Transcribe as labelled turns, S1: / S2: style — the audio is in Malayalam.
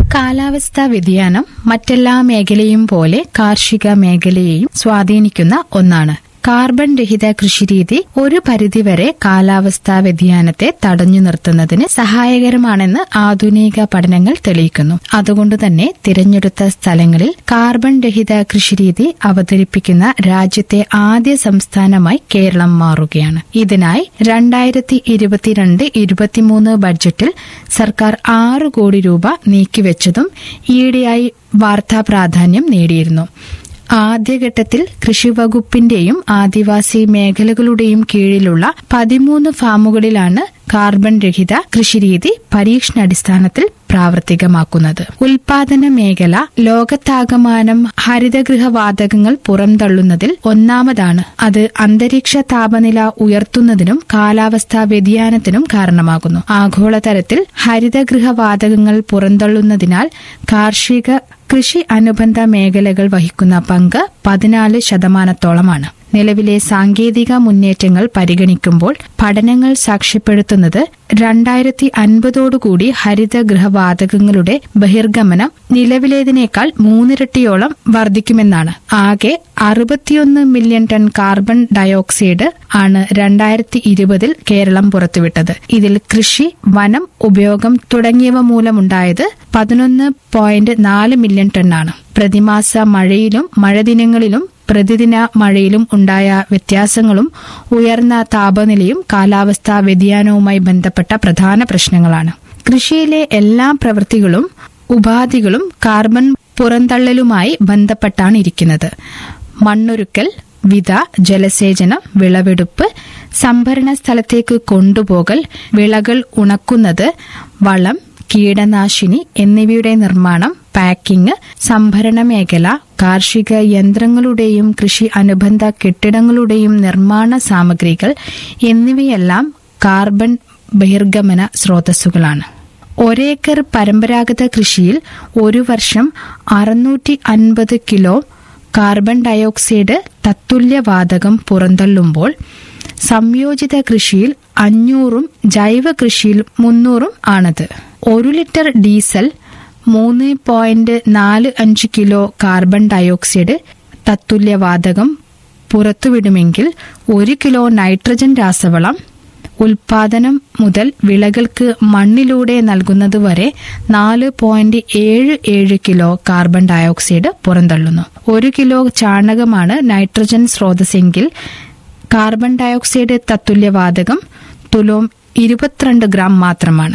S1: കാലാവസ്ഥാ വ്യതിയാനം മറ്റെല്ലാ മേഖലയും പോലെ കാർഷിക മേഖലയെയും സ്വാധീനിക്കുന്ന ഒന്നാണ് കാർബൺ രഹിത കൃഷിരീതി ഒരു പരിധിവരെ കാലാവസ്ഥാ വ്യതിയാനത്തെ തടഞ്ഞു നിർത്തുന്നതിന് സഹായകരമാണെന്ന് ആധുനിക പഠനങ്ങൾ തെളിയിക്കുന്നു അതുകൊണ്ട് തന്നെ തിരഞ്ഞെടുത്ത സ്ഥലങ്ങളിൽ കാർബൺ രഹിത കൃഷിരീതി അവതരിപ്പിക്കുന്ന രാജ്യത്തെ ആദ്യ സംസ്ഥാനമായി കേരളം മാറുകയാണ് ഇതിനായി രണ്ടായിരത്തി ഇരുപത്തിരണ്ട് ഇരുപത്തിമൂന്ന് ബഡ്ജറ്റിൽ സർക്കാർ ആറ് കോടി രൂപ നീക്കിവെച്ചതും ഈയിടെയായി വാർത്താ പ്രാധാന്യം നേടിയിരുന്നു ആദ്യഘട്ടത്തിൽ കൃഷിവകുപ്പിന്റെയും ആദിവാസി മേഖലകളുടെയും കീഴിലുള്ള പതിമൂന്ന് ഫാമുകളിലാണ് കാർബൺ രഹിത കൃഷിരീതി പരീക്ഷണാടിസ്ഥാനത്തിൽ പ്രാവർത്തികമാക്കുന്നത് ഉൽപാദന മേഖല ലോകത്താകമാനം ഹരിതഗൃഹ വാതകങ്ങൾ പുറംതള്ളുന്നതിൽ ഒന്നാമതാണ് അത് അന്തരീക്ഷ താപനില ഉയർത്തുന്നതിനും കാലാവസ്ഥാ വ്യതിയാനത്തിനും കാരണമാകുന്നു ആഗോളതലത്തിൽ ഹരിതഗൃഹ വാതകങ്ങൾ പുറന്തള്ളുന്നതിനാൽ കാർഷിക കൃഷി അനുബന്ധ മേഖലകൾ വഹിക്കുന്ന പങ്ക് പതിനാല് ശതമാനത്തോളമാണ് നിലവിലെ സാങ്കേതിക മുന്നേറ്റങ്ങൾ പരിഗണിക്കുമ്പോൾ പഠനങ്ങൾ സാക്ഷ്യപ്പെടുത്തുന്നത് രണ്ടായിരത്തി അൻപതോടുകൂടി ഹരിതഗൃഹവാതകങ്ങളുടെ ബഹിർഗമനം നിലവിലേതിനേക്കാൾ മൂന്നിരട്ടിയോളം വർദ്ധിക്കുമെന്നാണ് ആകെ അറുപത്തിയൊന്ന് മില്യൺ ടൺ കാർബൺ ഡയോക്സൈഡ് ആണ് രണ്ടായിരത്തി ഇരുപതിൽ കേരളം പുറത്തുവിട്ടത് ഇതിൽ കൃഷി വനം ഉപയോഗം തുടങ്ങിയവ മൂലമുണ്ടായത് പതിനൊന്ന് പോയിന്റ് നാല് മില്യൺ ടണ്ണാണ് പ്രതിമാസ മഴയിലും മഴദിനങ്ങളിലും പ്രതിദിന മഴയിലും ഉണ്ടായ വ്യത്യാസങ്ങളും ഉയർന്ന താപനിലയും കാലാവസ്ഥാ വ്യതിയാനവുമായി ബന്ധപ്പെട്ട പ്രധാന പ്രശ്നങ്ങളാണ് കൃഷിയിലെ എല്ലാ പ്രവൃത്തികളും ഉപാധികളും കാർബൺ പുറന്തള്ളലുമായി ബന്ധപ്പെട്ടാണ് ഇരിക്കുന്നത് മണ്ണൊരുക്കൽ വിത ജലസേചനം വിളവെടുപ്പ് സംഭരണ സ്ഥലത്തേക്ക് കൊണ്ടുപോകൽ വിളകൾ ഉണക്കുന്നത് വളം കീടനാശിനി എന്നിവയുടെ നിർമ്മാണം പാക്കിംഗ് സംഭരണ മേഖല കാർഷിക യന്ത്രങ്ങളുടെയും കൃഷി അനുബന്ധ കെട്ടിടങ്ങളുടെയും നിർമ്മാണ സാമഗ്രികൾ എന്നിവയെല്ലാം കാർബൺ ബഹിർഗമന സ്രോതസ്സുകളാണ് ഒരേക്കർ പരമ്പരാഗത കൃഷിയിൽ ഒരു വർഷം അറുന്നൂറ്റി അൻപത് കിലോ കാർബൺ ഡയോക്സൈഡ് തത്തുല്യവാതകം പുറന്തള്ളുമ്പോൾ സംയോജിത കൃഷിയിൽ അഞ്ഞൂറും ജൈവ കൃഷിയിൽ മുന്നൂറും ആണത് ഒരു ലിറ്റർ ഡീസൽ മൂന്ന് പോയിന്റ് നാല് അഞ്ച് കിലോ കാർബൺ ഡയോക്സൈഡ് തത്തുല്യവാതകം പുറത്തുവിടുമെങ്കിൽ ഒരു കിലോ നൈട്രജൻ രാസവളം ഉൽപാദനം മുതൽ വിളകൾക്ക് മണ്ണിലൂടെ നൽകുന്നതുവരെ നാല് പോയിന്റ് ഏഴ് ഏഴ് കിലോ കാർബൺ ഡയോക്സൈഡ് പുറന്തള്ളുന്നു ഒരു കിലോ ചാണകമാണ് നൈട്രജൻ സ്രോതസ്സെങ്കിൽ കാർബൺ ഡയോക്സൈഡ് തത്തുല്യവാതകം തുലോം ഇരുപത്തിരണ്ട് ഗ്രാം മാത്രമാണ്